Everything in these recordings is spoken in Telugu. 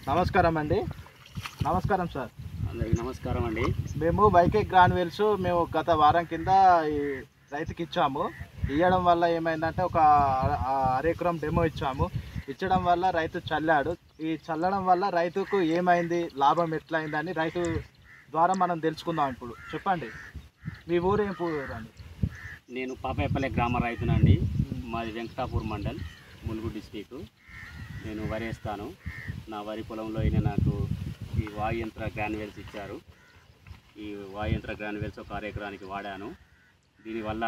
నమస్కారం అండి నమస్కారం సార్ అందరికీ నమస్కారం అండి మేము వైకే గ్రాన్యువల్స్ మేము గత వారం కింద ఈ రైతుకి ఇచ్చాము ఇవ్వడం వల్ల ఏమైందంటే ఒక అర- అరెకరం డెమో ఇచ్చాము ఇచ్చడం వల్ల రైతు చల్లాడు ఈ చల్లడం వల్ల రైతుకు ఏమైంది లాభం ఎట్లయిందని రైతు ద్వారా మనం తెలుసుకుందాం ఇప్పుడు చెప్పండి మీ ఊరు ఏం ఊరు అండి నేను పాపాయపల్లె గ్రామ రైతునండి మాది వెంకటాపూర్ మండల్ ములుగు డిస్టిక్ నేను వరి వేస్తాను నా వరి పొలంలో అయినా నాకు ఈ వాయుయంత్ర గ్రాన్యువల్స్ ఇచ్చారు ఈ వాయుయంత్ర గ్రాన్యువల్స్ ఒక ఎకరానికి వాడాను దీనివల్ల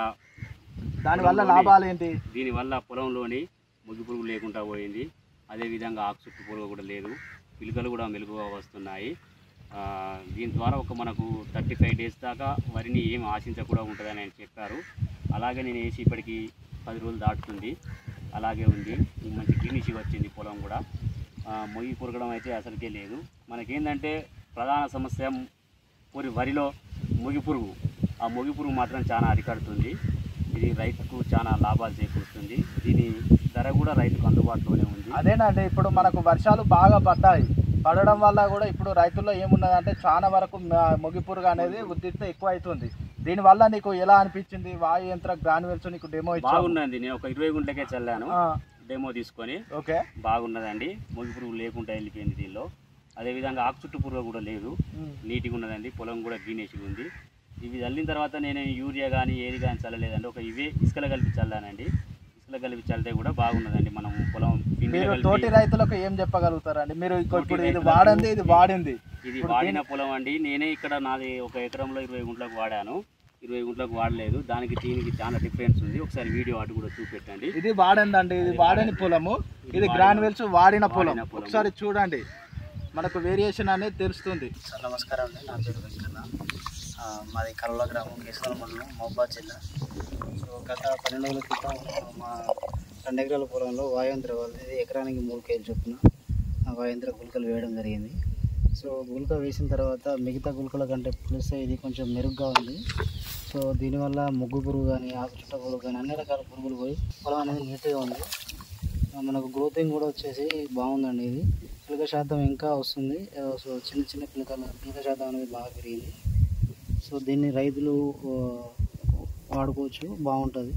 దానివల్ల లాభాలు ఏంటి దీనివల్ల పొలంలోని ముగ్గు పురుగు లేకుండా పోయింది అదేవిధంగా ఆకు చుట్టు పురుగు కూడా లేదు పిలుకలు కూడా మెలుగుగా వస్తున్నాయి ఆ, దీని ద్వారా ఒక మనకు థర్టీ ఫైవ్ డేస్ దాకా వరిని ఏం ఆశించకుండా ఉంటుందని ఆయన చెప్పారు అలాగే నేను వేసి ఇప్పటికి పది రోజులు దాటుతుంది అలాగే ఉంది ఈ మంచి ఫినిష్ వచ్చింది పొలం కూడా ఆ, మొయ్యి పురగడం అయితే అసలుకే లేదు మనకేంటంటే ప్రధాన సమస్య పూరి వరిలో ముగి పురుగు ఆ ముగి పురుగు మాత్రం చాలా అరికడుతుంది ఇది రైతుకు చాలా లాభాలు చేకూరుస్తుంది దీని ధర కూడా రైతుకు అందుబాటులోనే ఉంది అదేనండి ఇప్పుడు మనకు వర్షాలు బాగా పడ్డాయి పడడం వల్ల కూడా ఇప్పుడు రైతుల్లో ఏమున్నదంటే చాలా వరకు మ- మొగి పురుగు అనేది ఉద్రిక్త ఎక్కువ అవుతుంది దీనివల్ల నీకు ఎలా అనిపించింది వాయు యంత్ర గ్రాన్యువల్స్ నీకు డెమో ఇచ్చాము బాగున్నది నేను ఒక ఇరవై గుంటలకే చల్లాను ఆ, డెమో తీసుకొని ఓకే బాగున్నదండి ముగి పురుగు లేకుండా వెళ్ళిపోయింది దీనిలో అదేవిధంగా ఆకు చుట్టు పురుగు కూడా లేదు ఉమ్. నీట్గా ఉన్నదండి పొలం కూడా గ్రీనేష్గా ఉంది ఇవి చల్లిన తర్వాత నేను యూరియా కానీ ఏది కానీ చల్లలేదండి ఒక ఇవే ఇసుకలో కలిపి చల్లానండి ఇసుకలో కలిపి చల్లితే కూడా బాగున్నదండి మనం పొలం పిండిలో మీరు కలిపి- తోటి రైతులకు ఏం చెప్పగలుగుతారండి మీరు ఇక తోటి ఇప్పుడు ఇది రైతులకు వాడింది ఇది వాడింది ఇది ఇప్పుడు వాడిన దీని- పొలం అండి నేనే ఇక్కడ నాది ఒక ఎకరంలో ఇరవై గుంటలకు వాడాను ఇరవై గుంటలకు వాడలేదు దానికి దీనికి చాలా డిఫరెన్స్ ఉంది ఒకసారి వీడియో అటు కూడా చూపెట్టండి ఇది వాడిందండి ఇది అది వాడని వాడింది. పొలము ఇది ఇది వాడిన- గ్రాన్యువల్స్ వాడిన పొలం వాడిన పొలము. ఒకసారి చూడండి మనకు వేరియేషన్ అనేది తెలుస్తుంది సార్ నమస్కారం అండి నా పేరు వెంకన్న ఆ, మాది కల్లా గ్రామం కేశవాల మండలం మహబాద్ జిల్లా సో గత పన్నెండు రోజుల క్రితం మా రెండు ఎకరాల పొలంలో వాయుయంత్ర వాళ్ళది ఎకరానికి మూడు కేజీలు చొప్పున ఆ వాయుయంత్ర గుళికలు వేయడం జరిగింది సో గుళిక వేసిన తర్వాత మిగతా గుళికల కంటే ప్లస్ ఇది కొంచెం మెరుగ్గా ఉంది సో దీనివల్ల ముగ్గు పురుగు కానీ ఆకు చుట్ట పురుగు కానీ అన్ని రకాల పురుగులు పోయి పొలం అనేది నీట్గా ఉంది ఆ, మనకు గ్రోతింగ్ కూడా వచ్చేసి బాగుందండి ఇది పిలక శాతం ఇంకా వస్తుంది ఆ, సో చిన్న చిన్న పిలకల పిలక శాతం అనేది బాగా పెరిగింది సో దీన్ని రైతులు ఆ, వాడుకోవచ్చు బాగుంటుంది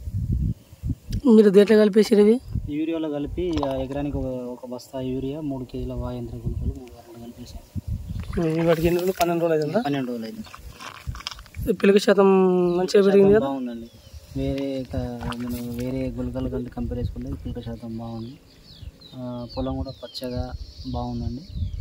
మీరు దేంట్లో కలిపేసారు ఇవి యూరియాలో కలిపి ఆ, ఎకరానికి ఒక ఒక బస్తా యూరియా మూడు కేజీల వాయంత్ర గుంటలు మూడు వారాలు కలిపేసాం వాటికి ఎన్ని రోజులు పన్నెండు రోజులు అవుతుందా పన్నెండు రోజులు అయింది పిల్లక శాతం మంచిగా పెరిగింది కదా బాగుందండి వేరే క- మనం వేరే గుళికల కంటే కంపేర్ చేసుకుంటే పిలక శాతం బాగుంది ఆ, పొలం కూడా పచ్చగా బాగుందండి